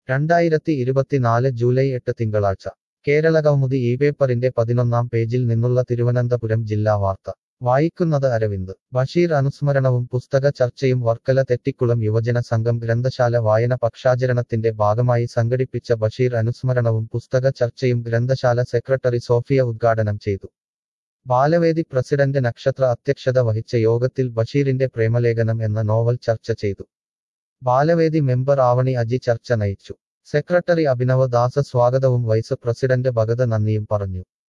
രണ്ടായിരത്തി ഇരുപത്തിനാല് ജൂലൈ എട്ട് തിങ്കളാഴ്ച കേരളകൗമുദി ഈ പേപ്പറിന്റെ പതിനൊന്നാം പേജിൽ നിന്നുള്ള തിരുവനന്തപുരം ജില്ലാ വാർത്ത വായിക്കുന്നത് അരവിന്ദ് ബഷീർ അനുസ്മരണവും പുസ്തക ചർച്ചയും വർക്കല തെറ്റിക്കുളം യുവജന സംഘം ഗ്രന്ഥശാല വായന പക്ഷാചരണത്തിന്റെ ഭാഗമായി സംഘടിപ്പിച്ച ബഷീർ അനുസ്മരണവും പുസ്തക ചർച്ചയും ഗ്രന്ഥശാല സെക്രട്ടറി സോഫിയ ഉദ്ഘാടനം ചെയ്തു ബാലവേദി പ്രസിഡന്റ് നക്ഷത്ര അധ്യക്ഷത വഹിച്ച യോഗത്തിൽ ബഷീറിന്റെ പ്രേമലേഖനം എന്ന നോവൽ ചർച്ച ചെയ്തു ബാലവേദി മെമ്പർ ആവണി അജി ചർച്ച നയിച്ചു സെക്രട്ടറി അഭിനവ ദാസ സ്വാഗതവും വൈസ് പ്രസിഡന്റ് ഭഗത് നന്ദിയും പറഞ്ഞു